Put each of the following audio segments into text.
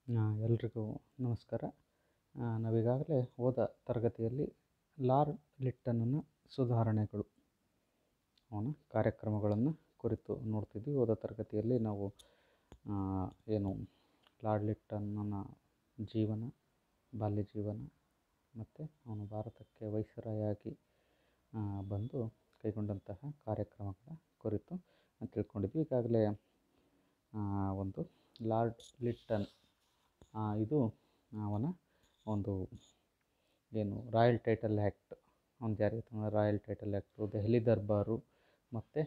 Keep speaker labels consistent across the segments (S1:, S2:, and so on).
S1: ಎಲ್ರಿಗೂ ನಮಸ್ಕಾರ ನಾವೀಗಾಗಲೇ ಹೋದ ತರಗತಿಯಲ್ಲಿ ಲಾರ್ಡ್ ಲಿಟ್ಟನ್ನ ಸುಧಾರಣೆಗಳು ಅವನ ಕಾರ್ಯಕ್ರಮಗಳನ್ನು ಕುರಿತು ನೋಡ್ತಿದ್ವಿ ಹೋದ ತರಗತಿಯಲ್ಲಿ ನಾವು ಏನು ಲಾರ್ಡ್ ಲಿಟ್ಟನ್ನನ ಜೀವನ ಬಾಲ್ಯ ಜೀವನ ಮತ್ತು ಅವನು ಭಾರತಕ್ಕೆ ವೈಸ್ರಾಯಾಗಿ ಬಂದು ಕೈಗೊಂಡಂತಹ ಕಾರ್ಯಕ್ರಮಗಳ ಕುರಿತು ತಿಳ್ಕೊಂಡಿದ್ವಿ ಈಗಾಗಲೇ ಒಂದು ಲಾರ್ಡ್ ಲಿಟ್ಟನ್ ಇದು ಅವನ ಒಂದು ಏನು ರಾಯಲ್ ಟೈಟಲ್ ಆ್ಯಕ್ಟ್ ಅವ್ನು ಜಾರಿಗೆ ತಂದ royal title act Delhi Durbar ಮತ್ತು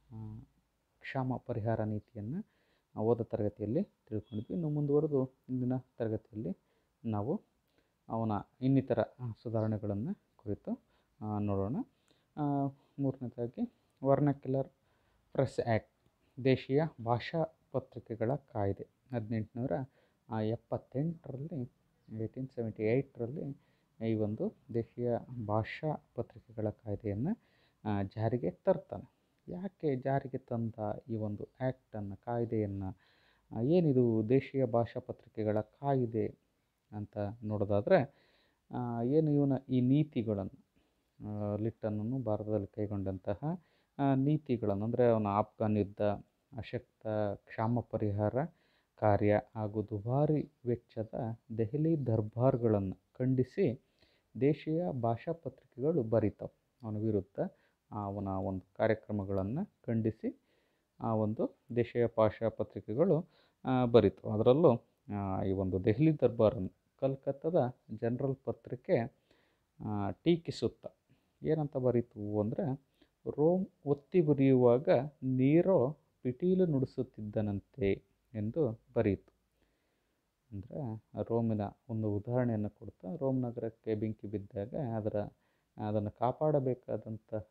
S1: ಕ್ಷಾಮ ಪರಿಹಾರ ನೀತಿಯನ್ನು ಹೋದ ತರಗತಿಯಲ್ಲಿ ತಿಳ್ಕೊಂಡಿದ್ವಿ ಇನ್ನು ಮುಂದುವರೆದು ಇಂದಿನ ತರಗತಿಯಲ್ಲಿ ನಾವು ಅವನ ಇನ್ನಿತರ ಸುಧಾರಣೆಗಳನ್ನು ಕುರಿತು ನೋಡೋಣ ಮೂರನೇದಾಗಿ ವರ್ನಾಕ್ಯುಲರ್ ಪ್ರೆಸ್ ಆ್ಯಕ್ಟ್ ದೇಶೀಯ ಭಾಷಾ ಪತ್ರಿಕೆಗಳ ಕಾಯ್ದೆ ಹದಿನೆಂಟುನೂರ ಎಪ್ಪತ್ತೆಂಟರಲ್ಲಿ ಏಯ್ಟೀನ್ ಸೆವೆಂಟಿ ಏಯ್ಟ್ರಲ್ಲಿ ಈ ಒಂದು ದೇಶೀಯ ಭಾಷಾ ಪತ್ರಿಕೆಗಳ ಕಾಯ್ದೆಯನ್ನು ಜಾರಿಗೆ ತರ್ತಾನೆ ಯಾಕೆ ಜಾರಿಗೆ ತಂದ ಈ ಒಂದು ಆ್ಯಕ್ಟನ್ನು ಕಾಯ್ದೆಯನ್ನು ಏನಿದು ದೇಶೀಯ ಭಾಷಾ ಪತ್ರಿಕೆಗಳ ಕಾಯ್ದೆ ಅಂತ ನೋಡೋದಾದರೆ ಏನು ಇವನ ಈ ನೀತಿಗಳನ್ನು ಲಿಟ್ಟನನ್ನು ಭಾರತದಲ್ಲಿ ಕೈಗೊಂಡಂತಹ ನೀತಿಗಳನ್ನು ಅಂದರೆ ಅವನ ಆಫ್ಘಾನ್ ಯುದ್ಧ ಅಶಕ್ತ ಕ್ಷಾಮ ಪರಿಹಾರ ಕಾರ್ಯ ಹಾಗೂ ದುಬಾರಿ ವೆಚ್ಚದ ದೆಹಲಿ ದರ್ಬಾರ್ಗಳನ್ನು ಖಂಡಿಸಿ ದೇಶೀಯ ಭಾಷಾ ಪತ್ರಿಕೆಗಳು ಬರೀತಾವೆ ಅವನ ವಿರುದ್ಧ ಅವನ ಒಂದು ಕಾರ್ಯಕ್ರಮಗಳನ್ನು ಖಂಡಿಸಿ ಆ ಒಂದು ದೇಶೀಯ ಭಾಷಾ ಪತ್ರಿಕೆಗಳು ಬರೀತಾವೆ ಅದರಲ್ಲೂ ಈ ಒಂದು ದೆಹಲಿ ದರ್ಬಾರನ್ನು ಕಲ್ಕತ್ತಾದ ಜನರಲ್ ಪತ್ರಿಕೆ ಟೀಕಿಸುತ್ತಾ ಏನಂತ ಬರೀತು ಅಂದರೆ ರೋಮ್ ಒತ್ತಿ ಉರಿಯುವಾಗ ನೀರೋ ಪಿಟೀಲು ನುಡಿಸುತ್ತಿದ್ದನಂತೆ ಎಂದು ಬರೆಯಿತು ಅಂದರೆ ರೋಮಿನ ಒಂದು ಉದಾಹರಣೆಯನ್ನು ಕೊಡ್ತಾ ರೋಮ್ ನಗರಕ್ಕೆ ಬೆಂಕಿ ಬಿದ್ದಾಗ ಅದರ ಅದನ್ನು ಕಾಪಾಡಬೇಕಾದಂತಹ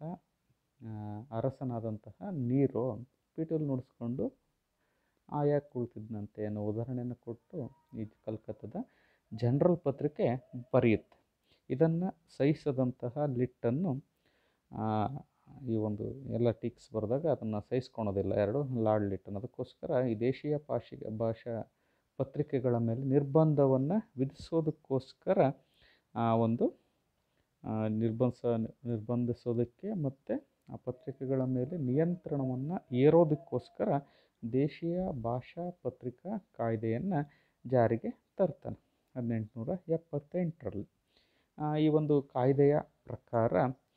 S1: ಅರಸನಾದಂತಹ ನೀರು ಪಿಟೀಲು ನುಡಿಸ್ಕೊಂಡು ಆಯಾಗಿ ಕುಳಿತಿದ್ದಂತೆ ಅನ್ನೋ ಉದಾಹರಣೆಯನ್ನು ಕೊಟ್ಟು ಈ ಕಲ್ಕತ್ತಾದ ಜನರಲ್ ಪತ್ರಿಕೆ ಬರೆಯುತ್ತೆ ಇದನ್ನು ಸಹಿಸದಂತಹ ಲಿಟ್ಟನ್ನು ಈ ಒಂದು ಎಲ್ಲ ಟೀಕ್ಸ್ ಬರೆದಾಗ ಅದನ್ನು ಸಹಿಸ್ಕೊಳೋದಿಲ್ಲ ಎರಡು ಲಾರ್ಡ್ ಲಿಟ್ಟನ್ ಅದಕ್ಕೋಸ್ಕರ ಈ ದೇಶೀಯ ಭಾಷೆಗೆ ಭಾಷಾ ಪತ್ರಿಕೆಗಳ ಮೇಲೆ ನಿರ್ಬಂಧವನ್ನು ವಿಧಿಸೋದಕ್ಕೋಸ್ಕರ ಒಂದು ನಿರ್ಬಂಧಿಸ ನಿರ್ಬಂಧಿಸೋದಕ್ಕೆ ಮತ್ತು ಆ ಪತ್ರಿಕೆಗಳ ಮೇಲೆ ನಿಯಂತ್ರಣವನ್ನು ಏರೋದಕ್ಕೋಸ್ಕರ ದೇಶೀಯ ಭಾಷಾ ಪತ್ರಿಕಾ ಕಾಯ್ದೆಯನ್ನು ಜಾರಿಗೆ ತರ್ತಾನೆ ಹದಿನೆಂಟುನೂರ ಎಪ್ಪತ್ತೆಂಟರಲ್ಲಿ ಈ ಒಂದು ಕಾಯ್ದೆಯ ಪ್ರಕಾರ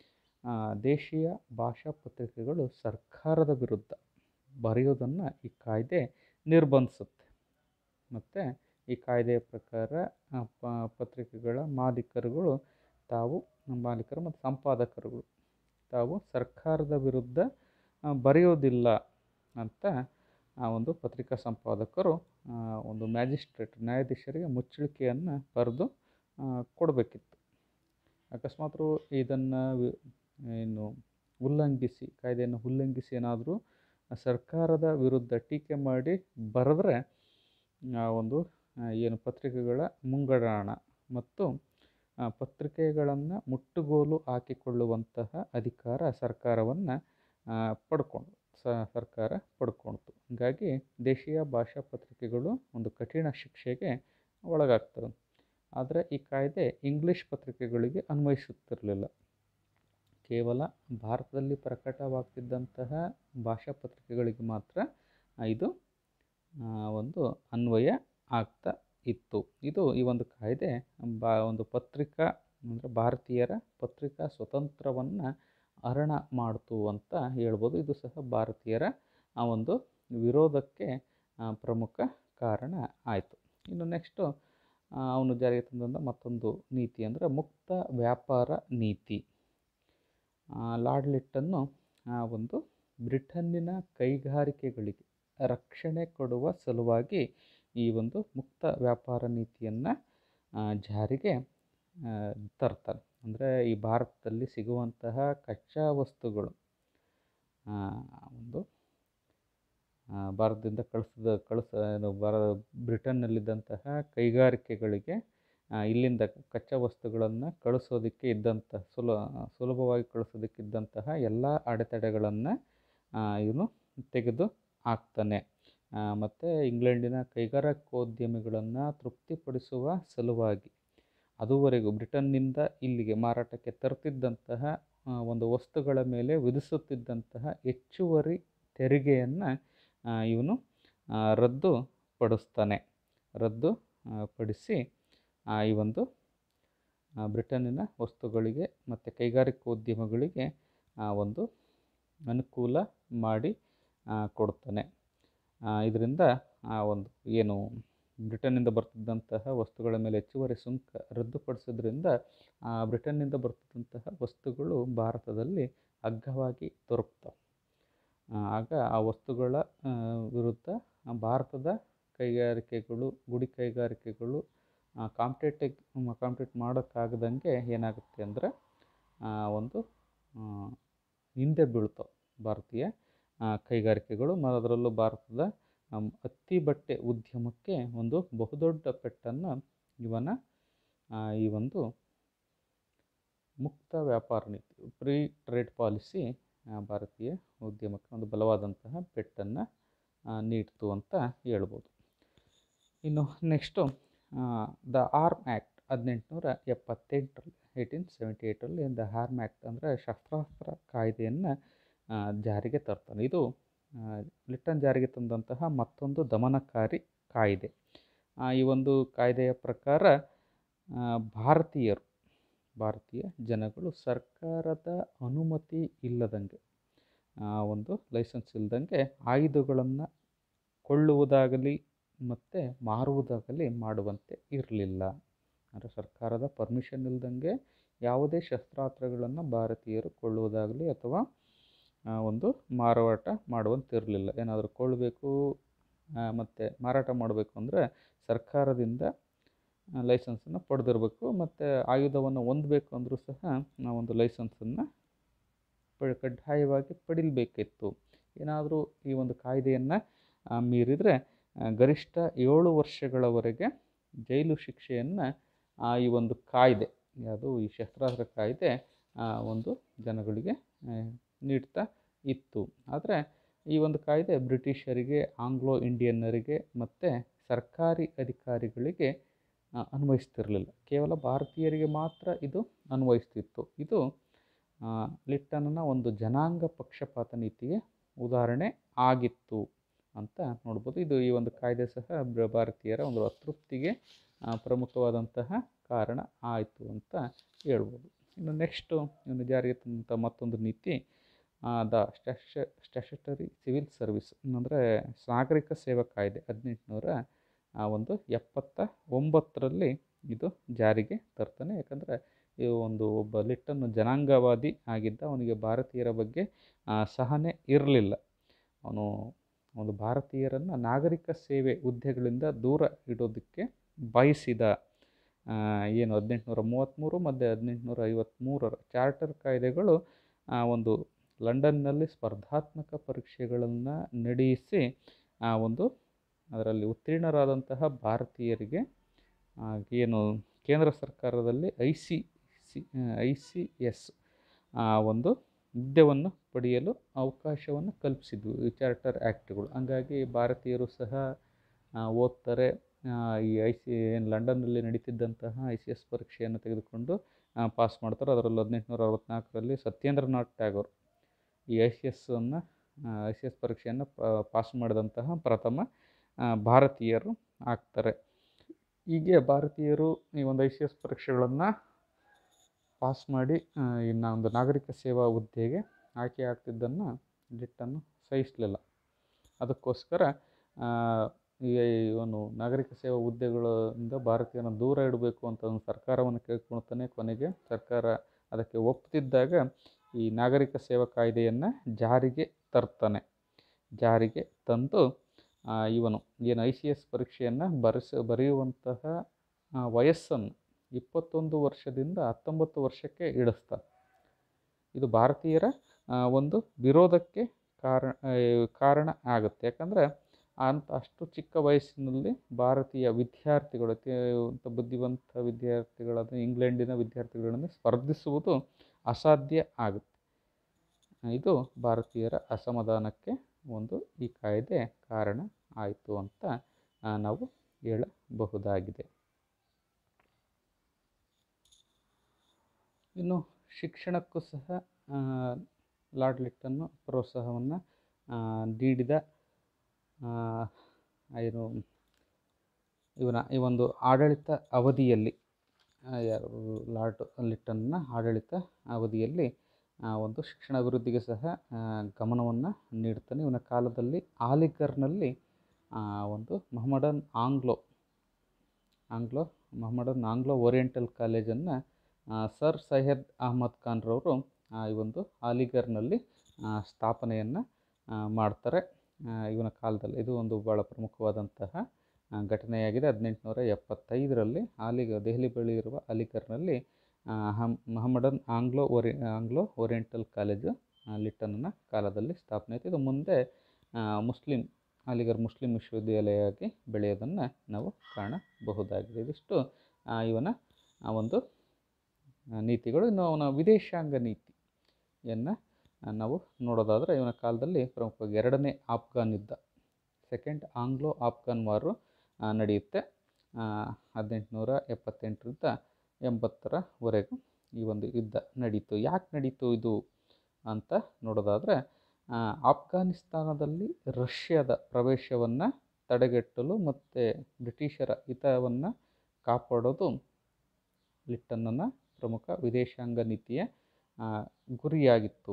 S1: ದೇಶೀಯ ಭಾಷಾ ಪತ್ರಿಕೆಗಳು ಸರ್ಕಾರದ ವಿರುದ್ಧ ಬರೆಯೋದನ್ನು ಈ ಕಾಯ್ದೆ ನಿರ್ಬಂಧಿಸುತ್ತೆ ಮತ್ತು ಈ ಕಾಯ್ದೆಯ ಪ್ರಕಾರ ಪತ್ರಿಕೆಗಳ ಮಾಲೀಕರುಗಳು ತಾವು ಮಾಲೀಕರು ಮತ್ತು ಸಂಪಾದಕರುಗಳು ತಾವು ಸರ್ಕಾರದ ವಿರುದ್ಧ ಬರೆಯೋದಿಲ್ಲ ಅಂತ ಆ ಒಂದು ಪತ್ರಿಕಾ ಸಂಪಾದಕರು ಒಂದು ಮ್ಯಾಜಿಸ್ಟ್ರೇಟ್ ನ್ಯಾಯಾಧೀಶರಿಗೆ ಮುಚ್ಚಳಿಕೆಯನ್ನು ಬರೆದು ಕೊಡಬೇಕಿತ್ತು ಅಕಸ್ಮಾತ್ ಇದನ್ನು ಏನು ಉಲ್ಲಂಘಿಸಿ ಕಾಯ್ದೆಯನ್ನು ಉಲ್ಲಂಘಿಸಿ ಏನಾದರೂ ಸರ್ಕಾರದ ವಿರುದ್ಧ ಟೀಕೆ ಮಾಡಿ ಬರೆದ್ರೆ ಆ ಒಂದು ಏನು ಪತ್ರಿಕೆಗಳ ಮುಂಗಡಾಣ ಮತ್ತು ಪತ್ರಿಕೆಗಳನ್ನು ಮುಟ್ಟುಗೋಲು ಹಾಕಿಕೊಳ್ಳುವಂತಹ ಅಧಿಕಾರ ಸರ್ಕಾರವನ್ನು ಪಡ್ಕೊಂಡು ಸರ್ಕಾರ ಪಡ್ಕೊಳ್ತು ಹೀಗಾಗಿ ದೇಶೀಯ ಭಾಷಾ ಪತ್ರಿಕೆಗಳು ಒಂದು ಕಠಿಣ ಶಿಕ್ಷೆಗೆ ಒಳಗಾಗ್ತವೆ ಆದರೆ ಈ ಕಾಯ್ದೆ ಇಂಗ್ಲೀಷ್ ಪತ್ರಿಕೆಗಳಿಗೆ ಅನ್ವಯಿಸುತ್ತಿರಲಿಲ್ಲ ಕೇವಲ ಭಾರತದಲ್ಲಿ ಪ್ರಕಟವಾಗ್ತಿದ್ದಂತಹ ಭಾಷಾ ಪತ್ರಿಕೆಗಳಿಗೆ ಮಾತ್ರ ಇದು ಒಂದು ಅನ್ವಯ ಆಗ್ತಾ ಇತ್ತು ಇದು ಈ ಒಂದು ಕಾಯ್ದೆ ಬಾ ಒಂದು ಪತ್ರಿಕಾ ಅಂದರೆ ಭಾರತೀಯರ ಪತ್ರಿಕಾ ಸ್ವತಂತ್ರವನ್ನು ಹರಣ ಮಾಡ್ತು ಅಂತ ಹೇಳ್ಬೋದು ಇದು ಸಹ ಭಾರತೀಯರ ಆ ಒಂದು ವಿರೋಧಕ್ಕೆ ಪ್ರಮುಖ ಕಾರಣ ಆಯಿತು ಇನ್ನು ನೆಕ್ಸ್ಟು ಅವನು ಜಾರಿಗೆ ತಂದಂಥ ಮತ್ತೊಂದು ನೀತಿ ಅಂದರೆ ಮುಕ್ತ ವ್ಯಾಪಾರ ನೀತಿ ಲಾರ್ಡ್ ಲಿಟ್ಟನ್ನು ಒಂದು ಬ್ರಿಟನ್ನಿನ ಕೈಗಾರಿಕೆಗಳಿಗೆ ರಕ್ಷಣೆ ಕೊಡುವ ಸಲುವಾಗಿ ಈ ಒಂದು ಮುಕ್ತ ವ್ಯಾಪಾರ ನೀತಿಯನ್ನು ಜಾರಿಗೆ ತರ್ತಾರೆ ಅಂದರೆ ಈ ಭಾರತದಲ್ಲಿ ಸಿಗುವಂತಹ ಕಚ್ಚಾ ವಸ್ತುಗಳು ಒಂದು ಭಾರತದಿಂದ ಕಳಿಸಿದ ಕಳಿಸ ಏನು ಭಾರ ಬ್ರಿಟನ್ನಲ್ಲಿದ್ದಂತಹ ಕೈಗಾರಿಕೆಗಳಿಗೆ ಇಲ್ಲಿಂದ ಕಚ್ಚಾ ವಸ್ತುಗಳನ್ನು ಕಳಿಸೋದಕ್ಕೆ ಇದ್ದಂಥ ಸುಲ ಸುಲಭವಾಗಿ ಕಳಿಸೋದಕ್ಕಿದ್ದಂತಹ ಎಲ್ಲ ಅಡೆತಡೆಗಳನ್ನು ಇವನು ತೆಗೆದು ಹಾಕ್ತಾನೆ ಮತ್ತು ಇಂಗ್ಲೆಂಡಿನ ಕೈಗಾರಿಕೋದ್ಯಮಿಗಳನ್ನು ತೃಪ್ತಿಪಡಿಸುವ ಸಲುವಾಗಿ ಅದುವರೆಗೂ ಬ್ರಿಟನ್ನಿಂದ ಇಲ್ಲಿಗೆ ಮಾರಾಟಕ್ಕೆ ತರ್ತಿದ್ದಂತಹ ಆ, ಒಂದು ವಸ್ತುಗಳ ಮೇಲೆ ವಿಧಿಸುತ್ತಿದ್ದಂತಹ ಹೆಚ್ಚುವರಿ ತೆರಿಗೆಯನ್ನು ಇವನು ಆ, ರದ್ದು ಪಡಿಸ್ತಾನೆ ರದ್ದು ಆ, ಪಡಿಸಿ ಆ, ಈ ಒಂದು ಆ, ಬ್ರಿಟನ್ನಿನ ವಸ್ತುಗಳಿಗೆ ಮತ್ತು ಕೈಗಾರಿಕೋದ್ಯಮಗಳಿಗೆ ಆ, ಒಂದು ಅನುಕೂಲ ಮಾಡಿ ಆ, ಕೊಡ್ತಾನೆ ಇದರಿಂದ ಆ ಒಂದು ಏನು ಬ್ರಿಟನ್ನಿಂದ ಬರ್ತಿದ್ದಂತಹ ವಸ್ತುಗಳ ಮೇಲೆ ಹೆಚ್ಚುವರಿ ಸುಂಕ ರದ್ದುಪಡಿಸೋದ್ರಿಂದ ಆ ಬ್ರಿಟನ್ನಿಂದ ಬರ್ತಿದ್ದಂತಹ ವಸ್ತುಗಳು ಭಾರತದಲ್ಲಿ ಅಗ್ಗವಾಗಿ ದೊರಕ್ತವೆ ಆ, ಆಗ ಆ ವಸ್ತುಗಳ ಆ, ವಿರುದ್ಧ ಆ ಭಾರತದ ಕೈಗಾರಿಕೆಗಳು ಗುಡಿ ಕೈಗಾರಿಕೆಗಳು ಕಾಂಪಿಟೇಟಿವ್ ಕಾಂಪಿಟೇಟ್ ಮಾಡೋಕ್ಕಾಗದಂಗೆ ಏನಾಗುತ್ತೆ ಅಂದರೆ ಒಂದು ಆ, ಹಿಂದೆ ಬೀಳ್ತಾವೆ ಭಾರತೀಯ ಆ, ಕೈಗಾರಿಕೆಗಳು ಮ ಅದರಲ್ಲೂ ಭಾರತದ ಆಮ್, ಹತ್ತಿ ಬಟ್ಟೆ ಉದ್ಯಮಕ್ಕೆ ಒಂದು ಬಹುದೊಡ್ಡ ಪೆಟ್ಟನ್ನು ಇವನ ಆ, ಈ ಒಂದು ಮುಕ್ತ ವ್ಯಾಪಾರ ನೀತಿ ಫ್ರೀ ಟ್ರೇಡ್ ಪಾಲಿಸಿ ಭಾರತೀಯ ಉದ್ಯಮಕ್ಕೆ ಒಂದು ಬಲವಾದಂತಹ ಪೆಟ್ಟನ್ನು ನೀಡ್ತು ಅಂತ ಹೇಳ್ಬೋದು ಇನ್ನು ನೆಕ್ಸ್ಟು ದ ಆರ್ಮ್ ಆ್ಯಕ್ಟ್ ಹದಿನೆಂಟುನೂರ ಎಪ್ಪತ್ತೆಂಟರಲ್ಲಿ ಏಯ್ಟೀನ್ ಸೆವೆಂಟಿ ಏಯ್ಟರಲ್ಲಿ ದ ಆರ್ಮ್ ಆ್ಯಕ್ಟ್ ಅಂದರೆ ಶಸ್ತ್ರಾಸ್ತ್ರ ಕಾಯ್ದೆಯನ್ನು ಜಾರಿಗೆ ತರ್ತಾನೆ ಇದು ಆ, ಲಿಟ್ಟನ್ ಜಾರಿಗೆ ತಂದಂತಹ ಮತ್ತೊಂದು ದಮನಕಾರಿ ಕಾಯ್ದೆ ಆ, ಈ ಒಂದು ಕಾಯ್ದೆಯ ಪ್ರಕಾರ ಆ, ಭಾರತೀಯರು ಭಾರತೀಯ ಜನಗಳು ಸರ್ಕಾರದ ಅನುಮತಿ ಇಲ್ಲದಂಗೆ ಆ, ಒಂದು ಲೈಸೆನ್ಸ್ ಇಲ್ಲದಂಗೆ ಆಯುಧಗಳನ್ನು ಕೊಳ್ಳುವುದಾಗಲಿ ಮತ್ತು ಮಾರುವುದಾಗಲಿ ಮಾಡುವಂತೆ ಇರಲಿಲ್ಲ ಅಂದರೆ ಸರ್ಕಾರದ ಪರ್ಮಿಷನ್ ಇಲ್ಲದಂಗೆ ಯಾವುದೇ ಶಸ್ತ್ರಾಸ್ತ್ರಗಳನ್ನು ಭಾರತೀಯರು ಕೊಳ್ಳುವುದಾಗಲಿ ಅಥವಾ ಆ, ಒಂದು ಮಾರಾಟ ಮಾಡುವಂತಿರಲಿಲ್ಲ ಏನಾದರೂ ಕೊಳ್ಳಬೇಕು ಮತ್ತು ಮಾರಾಟ ಮಾಡಬೇಕು ಅಂದರೆ ಸರ್ಕಾರದಿಂದ ಲೈಸೆನ್ಸನ್ನು ಪಡೆದಿರಬೇಕು ಮತ್ತು ಆಯುಧವನ್ನು ಹೊಂದಬೇಕು ಅಂದರೂ ಸಹ ನಾವೊಂದು ಲೈಸೆನ್ಸನ್ನು ಪ ಕಡ್ಡಾಯವಾಗಿ ಪಡಿಲೇಬೇಕಿತ್ತು ಏನಾದರೂ ಈ ಒಂದು ಕಾಯ್ದೆಯನ್ನು ಮೀರಿದರೆ ಆ, ಗರಿಷ್ಠ ಏಳು ವರ್ಷಗಳವರೆಗೆ ಜೈಲು ಶಿಕ್ಷೆಯನ್ನು ಈ ಒಂದು ಕಾಯ್ದೆ ಯಾವುದು ಈ ಶಸ್ತ್ರಾಸ್ತ್ರ ಕಾಯ್ದೆ ಆ, ಒಂದು ಜನಗಳಿಗೆ ಆ, ನೀಡ್ತಾ ಇತ್ತು ಆದರೆ ಈ ಒಂದು ಕಾಯ್ದೆ ಬ್ರಿಟಿಷರಿಗೆ ಆಂಗ್ಲೋ ಇಂಡಿಯನ್ನರಿಗೆ ಮತ್ತು ಸರ್ಕಾರಿ ಅಧಿಕಾರಿಗಳಿಗೆ ಆ, ಅನ್ವಯಿಸ್ತಿರಲಿಲ್ಲ ಕೇವಲ ಭಾರತೀಯರಿಗೆ ಮಾತ್ರ ಇದು ಅನ್ವಯಿಸ್ತಿತ್ತು ಇದು ಆ, ಲಿಟ್ಟನನ ಒಂದು ಜನಾಂಗ ಪಕ್ಷಪಾತ ನೀತಿಗೆ ಉದಾಹರಣೆ ಆಗಿತ್ತು ಅಂತ ನೋಡ್ಬೋದು ಇದು ಈ ಒಂದು ಕಾಯ್ದೆ ಸಹ ಬ- ಭಾರತೀಯರ ಒಂದು ಅತೃಪ್ತಿಗೆ ಆ, ಪ್ರಮುಖವಾದಂತಹ ಕಾರಣ ಆಯಿತು ಅಂತ ಹೇಳ್ಬೋದು ಇನ್ನು ನೆಕ್ಸ್ಟು ಇನ್ನು ಜಾರಿಗೆ ತಂದಂಥ ಮತ್ತೊಂದು ನೀತಿ ದ ಸ್ಟ್ಯಾಶ ಸ್ಟ್ಯಾಶಟರಿ ಸಿವಿಲ್ ಸರ್ವಿಸ್ ಅಂದರೆ ನಾಗರಿಕ ಸೇವಾ ಕಾಯ್ದೆ ಹದಿನೆಂಟುನೂರ ಒಂದು ಎಪ್ಪತ್ತ ಒಂಬತ್ತರಲ್ಲಿ ಇದು ಜಾರಿಗೆ ತರ್ತಾನೆ ಯಾಕಂದರೆ ಈ ಒಂದು ಒಬ್ಬ ಲಿಟ್ಟನ್ನು ಜನಾಂಗವಾದಿ ಆಗಿದ್ದ ಅವನಿಗೆ ಭಾರತೀಯರ ಬಗ್ಗೆ ಆ, ಸಹನೆ ಇರಲಿಲ್ಲ ಅವನು ಒಂದು ಭಾರತೀಯರನ್ನು ನಾಗರಿಕ ಸೇವೆ ಹುದ್ದೆಗಳಿಂದ ದೂರ ಇಡೋದಕ್ಕೆ ಬಯಸಿದ ಆ, ಏನು ಹದಿನೆಂಟುನೂರ ಮೂವತ್ತ್ಮೂರು ಮತ್ತು ಹದಿನೆಂಟುನೂರ ಐವತ್ತ್ಮೂರರ ಚಾರ್ಟರ್ ಕಾಯ್ದೆಗಳು ಆ, ಒಂದು ಲಂಡನ್ನಲ್ಲಿ ಸ್ಪರ್ಧಾತ್ಮಕ ಪರೀಕ್ಷೆಗಳನ್ನು ನಡೆಯಿಸಿ ಆ ಒಂದು ಅದರಲ್ಲಿ ಉತ್ತೀರ್ಣರಾದಂತಹ ಭಾರತೀಯರಿಗೆ ಆ, ಏನು ಕೇಂದ್ರ ಸರ್ಕಾರದಲ್ಲಿ I C C I C S ಒಂದು ಹುದ್ದೆಯನ್ನು ಪಡೆಯಲು ಅವಕಾಶವನ್ನು ಕಲ್ಪಿಸಿದ್ವು ಈ ಚಾರ್ಟರ್ ಆ್ಯಕ್ಟ್ಗಳು ಹಂಗಾಗಿ ಭಾರತೀಯರು ಸಹ ಆ, ಓದ್ತಾರೆ ಆ, ಈ ಐ ಸಿ ಏನು ಲಂಡನ್ನಲ್ಲಿ ನಡೀತಿದ್ದಂತಹ ಐ ಸಿ ಎಸ್ ಪರೀಕ್ಷೆಯನ್ನು ತೆಗೆದುಕೊಂಡು ಪಾಸ್ ಮಾಡ್ತಾರೆ ಅದರಲ್ಲಿ ಹದಿನೆಂಟುನೂರ ಅರವತ್ತ್ನಾಲ್ಕರಲ್ಲಿ ಸತ್ಯೇಂದ್ರನಾಥ್ ಟ್ಯಾಗೋರ್ ಈ ಐ ಸಿ ಎಸ್ಸನ್ನು ಐ ಸಿ ಎಸ್ ಪರೀಕ್ಷೆಯನ್ನು ಪಾಸ್ ಮಾಡಿದಂತಹ ಪ್ರಥಮ ಆ, ಭಾರತೀಯರು ಆಗ್ತಾರೆ ಹೀಗೆ ಭಾರತೀಯರು ಈ ಒಂದು ಐ ಸಿ ಎಸ್ ಪರೀಕ್ಷೆಗಳನ್ನು ಪಾಸ್ ಮಾಡಿ ಆ, ಇನ್ನು ಒಂದು ನಾಗರಿಕ ಸೇವಾ ಹುದ್ದೆಗೆ ಆಯ್ಕೆ ಆಗ್ತಿದ್ದನ್ನು ಲಿಟ್ಟನ್ನು ಸಹಿಸಲಿಲ್ಲ ಅದಕ್ಕೋಸ್ಕರ ಆ, ಈ ಇವನು ನಾಗರಿಕ ಸೇವಾ ಹುದ್ದೆಗಳಿಂದ ಭಾರತೀಯರನ್ನು ದೂರ ಇಡಬೇಕು ಅಂತ ಒಂದು ಸರ್ಕಾರವನ್ನು ಕೇಳ್ಕೊಳ್ತಾನೆ ಕೊನೆಗೆ ಸರ್ಕಾರ ಅದಕ್ಕೆ ಒಪ್ಪದಿದ್ದಾಗ ಈ ನಾಗರಿಕ ಸೇವಾ ಕಾಯ್ದೆಯನ್ನು ಜಾರಿಗೆ ತರ್ತಾನೆ ಜಾರಿಗೆ ತಂದು ಆ, ಇವನು ಏನು ಐ ಸಿ ಎಸ್ ಪರೀಕ್ಷೆಯನ್ನು ಬರೆಸ ಬರೆಯುವಂತಹ ಆ, ವಯಸ್ಸನ್ನು ಇಪ್ಪತ್ತೊಂದು ವರ್ಷದಿಂದ ಹತ್ತೊಂಬತ್ತು ವರ್ಷಕ್ಕೆ ಇಳಿಸ್ತಾನೆ ಇದು ಭಾರತೀಯರ ಆ, ಒಂದು ವಿರೋಧಕ್ಕೆ ಕಾರಣ ಕಾರಣ ಆಗುತ್ತೆ ಯಾಕಂದರೆ ಅಂತ ಅಷ್ಟು ಚಿಕ್ಕ ವಯಸ್ಸಿನಲ್ಲಿ ಭಾರತೀಯ ವಿದ್ಯಾರ್ಥಿಗಳು ಅತ್ಯಂತ ಬುದ್ಧಿವಂತ ವಿದ್ಯಾರ್ಥಿಗಳಾದ ಇಂಗ್ಲೆಂಡಿನ ವಿದ್ಯಾರ್ಥಿಗಳನ್ನು ಸ್ಪರ್ಧಿಸುವುದು ಅಸಾಧ್ಯ ಆಗುತ್ತೆ ಇದು ಭಾರತೀಯರ ಅಸಮಾಧಾನಕ್ಕೆ ಒಂದು ಈ ಕಾಯ್ದೆ ಕಾರಣ ಆಯಿತು ಅಂತ ಆ, ನಾವು ಹೇಳಬಹುದಾಗಿದೆ ಇನ್ನು ಶಿಕ್ಷಣಕ್ಕೂ ಸಹ ಆ, ಲಾರ್ಡ್ ಲಿಟ್ಟನ್ನು ಪ್ರೋತ್ಸಾಹವನ್ನು ನೀಡಿದ ಆ, ಏನು ಇವನ ಈ ಒಂದು ಆಡಳಿತ ಅವಧಿಯಲ್ಲಿ ಆ, ಯಾರು ಲಾರ್ಡ್ ಲಿಟ್ಟನ್ನ ಆಡಳಿತ ಅವಧಿಯಲ್ಲಿ ಆ, ಒಂದು ಶಿಕ್ಷಣ ಅಭಿವೃದ್ಧಿಗೆ ಸಹ ಗಮನವನ್ನು ನೀಡ್ತಾನೆ ಇವನ ಕಾಲದಲ್ಲಿ ಆಲಿಗರ್ನಲ್ಲಿ ಆ, ಒಂದು Mohammedan Anglo Anglo Mohammedan Anglo Oriental ಕಾಲೇಜನ್ನು ಸರ್ ಸೈಯದ್ ಅಹಮದ್ ಖಾನ್ರವರು ಆ, ಈ ಒಂದು ಅಲಿಗರ್ನಲ್ಲಿ ಸ್ಥಾಪನೆಯನ್ನು ಮಾಡ್ತಾರೆ ಆ, ಇವನ ಕಾಲದಲ್ಲಿ ಇದು ಒಂದು ಭಾಳ ಪ್ರಮುಖವಾದಂತಹ ಆ, ಘಟನೆಯಾಗಿದೆ ಹದಿನೆಂಟುನೂರ ಎಪ್ಪತ್ತೈದರಲ್ಲಿ ಅಲಿಗ ದೆಹಲಿ ಬಳಿ ಇರುವ ಅಲಿಗರ್ನಲ್ಲಿ ಆ, ಹಮ್ ಮೊಹಮ್ಮಡನ್ ಆಂಗ್ಲೋ ಓರಿ ಆಂಗ್ಲೋ ಓರಿಯೆಂಟಲ್ ಕಾಲೇಜು ಆ, ಲಿಟ್ಟನ್ನ ಕಾಲದಲ್ಲಿ ಸ್ಥಾಪನೆ ಆಯಿತು ಇದು ಮುಂದೆ ಆ, ಮುಸ್ಲಿಂ ಅಲಿಗರ್ ಮುಸ್ಲಿಂ ವಿಶ್ವವಿದ್ಯಾಲಯವಾಗಿ ಬೆಳೆಯೋದನ್ನು ನಾವು ಕಾಣಬಹುದಾಗಿದೆ ಇದಿಷ್ಟು ಆ, ಇವನ ಆ ಒಂದು ಆ, ನೀತಿಗಳು ಇನ್ನು ಅವನ ವಿದೇಶಾಂಗ ನೀತಿಯನ್ನು ನಾವು ನೋಡೋದಾದರೆ ಇವನ ಕಾಲದಲ್ಲಿ ಪ್ರಮುಖವಾಗಿ ಎರಡನೇ ಆಫ್ಘಾನ್ ಯುದ್ಧ ಸೆಕೆಂಡ್ ಆಂಗ್ಲೋ ಆಫ್ಘಾನ್ ವಾರು ಆ, ನಡೆಯುತ್ತೆ ಹದಿನೆಂಟುನೂರ ಎಪ್ಪತ್ತೆಂಟರಿಂದ ಎಂಬತ್ತರವರೆಗೂ ಈ ಒಂದು ಯುದ್ಧ ನಡೀತು ಯಾಕೆ ನಡೀತು ಇದು ಅಂತ ನೋಡೋದಾದರೆ ಆ, ಆಫ್ಘಾನಿಸ್ತಾನದಲ್ಲಿ ರಷ್ಯಾದ ಪ್ರವೇಶವನ್ನು ತಡೆಗಟ್ಟಲು ಮತ್ತು ಬ್ರಿಟಿಷರ ಹಿತವನ್ನು ಕಾಪಾಡೋದು ಲಿಟ್ಟನ್ನನ ಪ್ರಮುಖ ವಿದೇಶಾಂಗ ನೀತಿಯ ಆ, ಗುರಿಯಾಗಿತ್ತು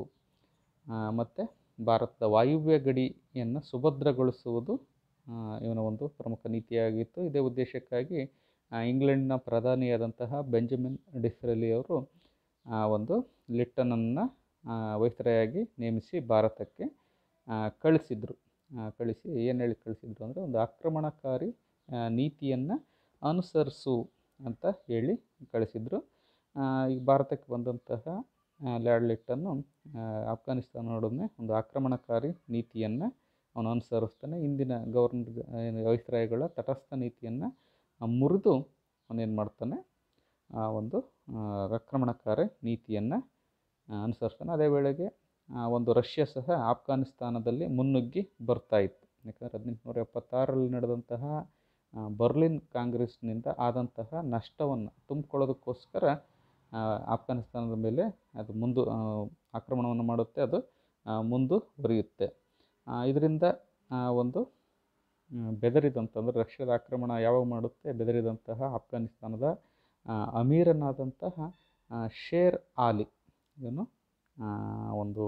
S1: ಮತ್ತು ಭಾರತದ ವಾಯುವ್ಯ ಗಡಿಯನ್ನು ಸುಭದ್ರಗೊಳಿಸುವುದು ಆ, ಇವನ ಒಂದು ಪ್ರಮುಖ ನೀತಿಯಾಗಿತ್ತು ಇದೇ ಉದ್ದೇಶಕ್ಕಾಗಿ ಆ, ಇಂಗ್ಲೆಂಡ್ನ ಪ್ರಧಾನಿಯಾದಂತಹ ಬೆಂಜಮಿನ್ ಡಿಸ್ರಲಿ ಅವರು ಆ, ಒಂದು ಲಿಟ್ಟನನ್ನು ವೈಸ್ರಾಯಾಗಿ ನೇಮಿಸಿ ಭಾರತಕ್ಕೆ ಆ, ಕಳಿಸಿದ್ರು ಆ, ಕಳಿಸಿ ಏನು ಹೇಳಿ ಕಳಿಸಿದ್ರು ಅಂದರೆ ಒಂದು ಆಕ್ರಮಣಕಾರಿ ನೀತಿಯನ್ನು ಅನುಸರಿಸು ಅಂತ ಹೇಳಿ ಕಳಿಸಿದ್ರು ಆ, ಈ ಭಾರತಕ್ಕೆ ಬಂದಂತಹ ಆ, ಲಾರ್ಡ್ ಲಿಟ್ಟನ್ನು ಆ, ಆಫ್ಘಾನಿಸ್ತಾನದೊಡನೆ ಒಂದು ಆಕ್ರಮಣಕಾರಿ ನೀತಿಯನ್ನು ಅವನು ಅನುಸರಿಸ್ತಾನೆ ಇಂದಿನ ಗವರ್ನರ್ ಏನು ವೈಸ್ರಾಯ್ಗಳ ತಟಸ್ಥ ನೀತಿಯನ್ನು ಮುರಿದು ಅವನೇನು ಮಾಡ್ತಾನೆ ಆ ಒಂದು ಆ, ಆಕ್ರಮಣಕಾರಿ ನೀತಿಯನ್ನು ಅನುಸರಿಸ್ತಾನೆ ಅದೇ ವೇಳೆಗೆ ಆ, ಒಂದು ರಷ್ಯಾ ಸಹ ಆಫ್ಘಾನಿಸ್ತಾನದಲ್ಲಿ ಮುನ್ನುಗ್ಗಿ ಬರ್ತಾ ಇತ್ತು ಯಾಕಂದರೆ ಹದಿನೆಂಟುನೂರ ಎಪ್ಪತ್ತಾರರಲ್ಲಿ ನಡೆದಂತಹ ಆ, ಬರ್ಲಿನ್ ಕಾಂಗ್ರೆಸ್ನಿಂದ ಆದಂತಹ ನಷ್ಟವನ್ನು ತುಂಬಿಕೊಳ್ಳೋದಕ್ಕೋಸ್ಕರ ಆ, ಆಫ್ಘಾನಿಸ್ತಾನದ ಮೇಲೆ ಅದು ಮುಂದು ಆ, ಆಕ್ರಮಣವನ್ನು ಮಾಡುತ್ತೆ ಅದು ಆ, ಮುಂದುವರಿಯುತ್ತೆ ಇದರಿಂದ ಒಂದು ಆ, ಬೆದರಿದಂತಂದ್ರೆ ರಷ್ಯಾದ ಆಕ್ರಮಣ ಯಾವಾಗ ಮಾಡುತ್ತೆ ಬೆದರಿದಂತಹ ಆಫ್ಘಾನಿಸ್ತಾನದ ಆ, ಅಮೀರನಾದಂತಹ ಆ, ಶೇರ್ ಆಲಿ ಇವನು ಆ, ಒಂದು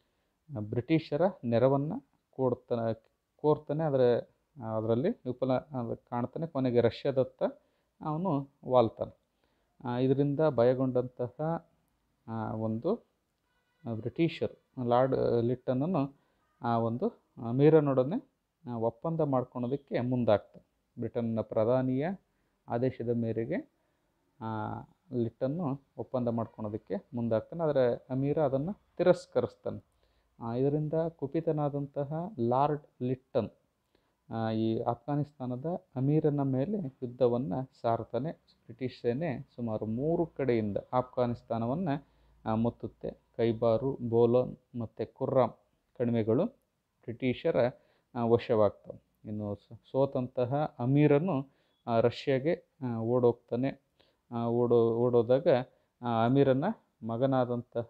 S1: ಬ್ರಿಟಿಷರ ನೆರವನ್ನು ಕೊಡ್ತಾನೆ ಕೋರ್ತಾನೆ ಆದರೆ ಅದರಲ್ಲಿ ವಿಫಲ ಅದು ಕಾಣ್ತಾನೆ ಕೊನೆಗೆ ರಷ್ಯಾದತ್ತ ಅವನು ವಾಲ್ತಾನೆ ಇದರಿಂದ ಭಯಗೊಂಡಂತಹ ಆ, ಒಂದು ಆ, ಬ್ರಿಟಿಷರು ಲಾರ್ಡ್ ಲಿಟ್ಟನನ್ನು ಆ ಒಂದು ಅಮೀರನೊಡನೆ ಆ, ಒಪ್ಪಂದ ಮಾಡ್ಕೊಳೋದಕ್ಕೆ ಮುಂದಾಗ್ತಾರೆ ಬ್ರಿಟನ್ನ ಪ್ರಧಾನಿಯ ಆದೇಶದ ಮೇರೆಗೆ ಆ, ಲಿಟ್ಟನ್ನು ಒಪ್ಪಂದ ಮಾಡ್ಕೊಳೋದಕ್ಕೆ ಮುಂದಾಗ್ತಾನೆ ಆದರೆ ಅಮೀರ ಅದನ್ನು ತಿರಸ್ಕರಿಸ್ತಾನೆ ಆ, ಇದರಿಂದ ಕುಪಿತನಾದಂತಹ ಲಾರ್ಡ್ ಲಿಟ್ಟನ್ ಆ, ಈ ಆಫ್ಘಾನಿಸ್ತಾನದ ಅಮೀರನ ಮೇಲೆ ಯುದ್ಧವನ್ನು ಸಾರ್ತಾನೆ ಬ್ರಿಟಿಷ್ ಸೇನೆ ಸುಮಾರು ಮೂರು ಕಡೆಯಿಂದ ಆಫ್ಘಾನಿಸ್ತಾನವನ್ನು ಮುತ್ತುತ್ತೆ ಕೈಬಾರು ಬೋಲನ್ ಮತ್ತು ಕುರ್ರಾಮ್ ಕಣಿವೆಗಳು ಬ್ರಿಟಿಷರ ಆ, ವಶವಾಗ್ತವೆ ಇನ್ನು ಸ- ಸೋತಂತಹ ಅಮೀರನು ಆ, ರಷ್ಯಾಗೆ ಆ, ಓಡೋಗ್ತಾನೆ ಆ, ಓಡೋ ಓಡೋದಾಗ ಆ, ಅಮೀರನ ಮಗನಾದಂತಹ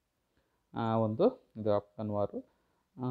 S1: ಆ, ಒಂದು ಇದು ಅಫ್ಘಾನ್ ವಾರು ಆ,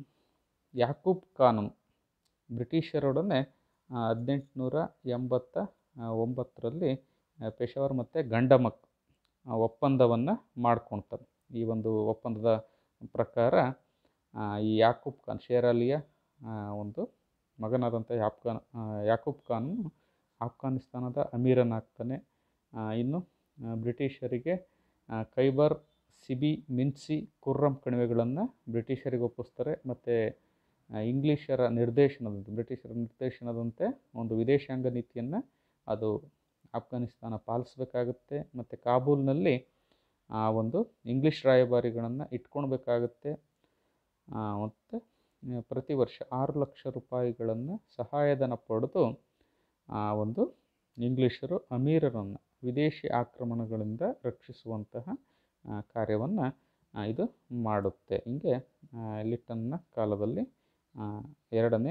S1: ಯಾಕೂಬ್ ಖಾನಂ ಬ್ರಿಟಿಷರೊಡನೆ ಹದಿನೆಂಟುನೂರ ಎಂಬತ್ತ ಆ, ಒಂಬತ್ತರಲ್ಲಿ ಆ, ಪೆಷಾವರ್ ಮತ್ತು ಗಂಡಮಕ್ ಆ, ಒಪ್ಪಂದವನ್ನು ಮಾಡ್ಕೊಳ್ತಾನೆ ಈ ಒಂದು ಒಪ್ಪಂದದ ಪ್ರಕಾರ ಆ, ಈ ಯಾಕೂಬ್ ಖಾನ್ ಶೇರ್ ಅಲಿಯ ಆ, ಒಂದು ಮಗನಾದಂಥ ಯಾಪ್ಖಾನ್ ಆ, ಯಾಕೂಬ್ ಖಾನ್ ಆಫ್ಘಾನಿಸ್ತಾನದ ಅಮೀರನಾಗ್ತಾನೆ ಆ, ಇನ್ನು ಆ, ಬ್ರಿಟಿಷರಿಗೆ ಆ, ಖೈಬರ್ ಸಿಬಿ ಮಿನ್ಸಿ ಕುರ್ರಮ್ ಕಣಿವೆಗಳನ್ನು ಬ್ರಿಟಿಷರಿಗೆ ಒಪ್ಪಿಸ್ತಾರೆ ಮತ್ತು ಇಂಗ್ಲೀಷರ ನಿರ್ದೇಶನದಂತೆ ಬ್ರಿಟಿಷರ ನಿರ್ದೇಶನದಂತೆ ಒಂದು ವಿದೇಶಾಂಗ ನೀತಿಯನ್ನು ಅದು ಆಫ್ಘಾನಿಸ್ತಾನ ಪಾಲಿಸಬೇಕಾಗುತ್ತೆ ಮತ್ತು ಕಾಬೂಲ್ನಲ್ಲಿ ಆ ಒಂದು ಇಂಗ್ಲೀಷ್ ರಾಯಭಾರಿಗಳನ್ನು ಇಟ್ಕೊಳ್ಬೇಕಾಗುತ್ತೆ ಮತ್ತು ಪ್ರತಿ ವರ್ಷ ಆರು ಲಕ್ಷ ರೂಪಾಯಿಗಳನ್ನು ಸಹಾಯಧನ ಪಡೆದು ಆ ಒಂದು ಇಂಗ್ಲೀಷರು ಅಮೀರರನ್ನು ವಿದೇಶಿ ಆಕ್ರಮಣಗಳಿಂದ ರಕ್ಷಿಸುವಂತಹ ಕಾರ್ಯವನ್ನು ಇದು ಮಾಡುತ್ತೆ ಹೀಗೆ ಲಿಟ್ಟನ್ನ ಕಾಲದಲ್ಲಿ ಆ, ಎರಡನೇ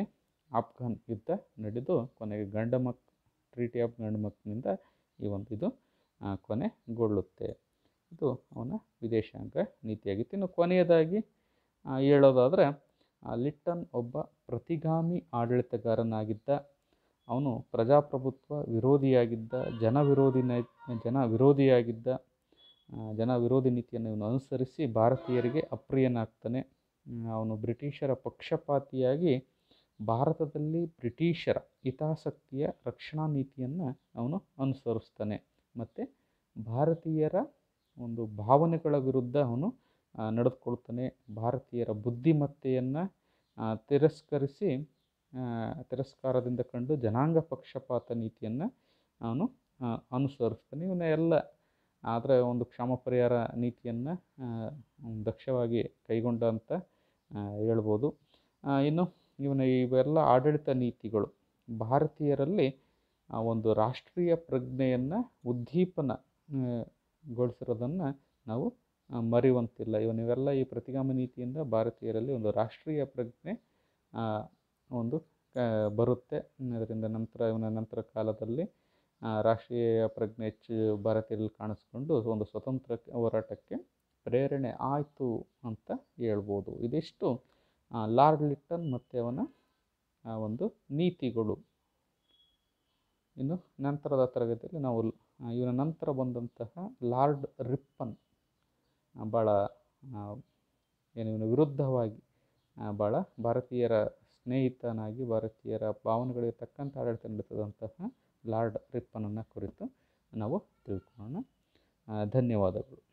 S1: ಆಫ್ಘನ್ ಯುದ್ಧ ನಡೆದು ಕೊನೆಗೆ ಗಂಡಮಕ್ ಟ್ರೀಟಿ ಆಫ್ ಗಂಡಮಕ್ನಿಂದ ಈ ಒಂದು ಇದು ಆ, ಕೊನೆಗೊಳ್ಳುತ್ತೆ ಇದು ಅವನ ವಿದೇಶಾಂಗ ನೀತಿಯಾಗಿತ್ತು ಇನ್ನು ಕೊನೆಯದಾಗಿ ಆ, ಹೇಳೋದಾದರೆ ಲಿಟ್ಟನ್ ಒಬ್ಬ ಪ್ರತಿಗಾಮಿ ಆಡಳಿತಗಾರನಾಗಿದ್ದ ಅವನು ಪ್ರಜಾಪ್ರಭುತ್ವ ವಿರೋಧಿಯಾಗಿದ್ದ ಜನ ವಿರೋಧಿ ನೈ ಜನ ವಿರೋಧಿಯಾಗಿದ್ದ ಆ, ಜನ ವಿರೋಧಿ ನೀತಿಯನ್ನು ಇವನು ಅನುಸರಿಸಿ ಭಾರತೀಯರಿಗೆ ಅಪ್ರಿಯನಾಗ್ತಾನೆ ಹ್ಮ್, ಅವನು ಬ್ರಿಟಿಷರ ಪಕ್ಷಪಾತಿಯಾಗಿ ಭಾರತದಲ್ಲಿ ಬ್ರಿಟಿಷರ ಹಿತಾಸಕ್ತಿಯ ರಕ್ಷಣಾ ನೀತಿಯನ್ನು ಅವನು ಅನುಸರಿಸ್ತಾನೆ ಮತ್ತು ಭಾರತೀಯರ ಒಂದು ಭಾವನೆಗಳ ವಿರುದ್ಧ ಅವನು ಆ, ನಡೆದುಕೊಳ್ತಾನೆ ಭಾರತೀಯರ ಬುದ್ಧಿಮತ್ತೆಯನ್ನು ತಿರಸ್ಕರಿಸಿ ಆ, ತಿರಸ್ಕಾರದಿಂದ ಕಂಡು ಜನಾಂಗ ಪಕ್ಷಪಾತ ನೀತಿಯನ್ನು ಅವನು ಆ, ಅನುಸರಿಸ್ತಾನೆ ಇವನ್ನ ಎಲ್ಲ ಆದರೆ ಒಂದು ಕ್ಷಮ ಪರಿಹಾರ ನೀತಿಯನ್ನು ದಕ್ಷವಾಗಿ ಕೈಗೊಂಡ ಅಂತ ಆ, ಹೇಳ್ಬೋದು ಆ, ಇನ್ನು ಇವನ ಇವೆಲ್ಲ ಆಡಳಿತ ನೀತಿಗಳು ಭಾರತೀಯರಲ್ಲಿ ಆ, ಒಂದು ರಾಷ್ಟ್ರೀಯ ಪ್ರಜ್ಞೆಯನ್ನು ಉದ್ದೀಪನ ಆ, ಗೊಳಿಸಿರೋದನ್ನು ನಾವು ಆ, ಮರೆಯುವಂತಿಲ್ಲ ಇವನ್ ಇವೆಲ್ಲ ಈ ಪ್ರತಿಗಾಮಿ ನೀತಿಯಿಂದ ಭಾರತೀಯರಲ್ಲಿ ಒಂದು ರಾಷ್ಟ್ರೀಯ ಪ್ರಜ್ಞೆ ಆ, ಒಂದು ಆ, ಬರುತ್ತೆ ಅದರಿಂದ ನಂತರ ಇವನ ನಂತರ ಕಾಲದಲ್ಲಿ ಆ, ರಾಷ್ಟ್ರೀಯ ಪ್ರಜ್ಞೆ ಹೆಚ್ಚು ಭಾರತೀಯರಲ್ಲಿ ಕಾಣಿಸ್ಕೊಂಡು ಒಂದು ಸ್ವತಂತ್ರ ಹೋರಾಟಕ್ಕೆ ಪ್ರೇರಣೆ ಆಯಿತು ಅಂತ ಹೇಳ್ಬೋದು ಇದಿಷ್ಟು ಆ, ಲಾರ್ಡ್ ಲಿಟ್ಟನ್ ಮತ್ತು ಅವನ ಆ ಒಂದು ನೀತಿಗಳು ಇನ್ನು ನಂತರದ ತರಗತಿಯಲ್ಲಿ ನಾವು ಲ್- ಆ, ಇವನ ನಂತರ ಬಂದಂತಹ ಲಾರ್ಡ್ ರಿಪ್ಪನ್ ಆ, ಭಾಳ ಆ, ಏನು ಇವನ ವಿರುದ್ಧವಾಗಿ ಆ, ಭಾಳ ಭಾರತೀಯರ ಸ್ನೇಹಿತನಾಗಿ ಭಾರತೀಯರ ಭಾವನೆಗಳಿಗೆ ತಕ್ಕಂತೆ ಆಡಳಿತ ನಡೆಸಿದಂತಹ ಲಾರ್ಡ್ ರಿಪ್ಪನನ್ನು ಕುರಿತು ನಾವು ತಿಳ್ಕೊಳ್ಳೋಣ ಆ, ಧನ್ಯವಾದಗಳು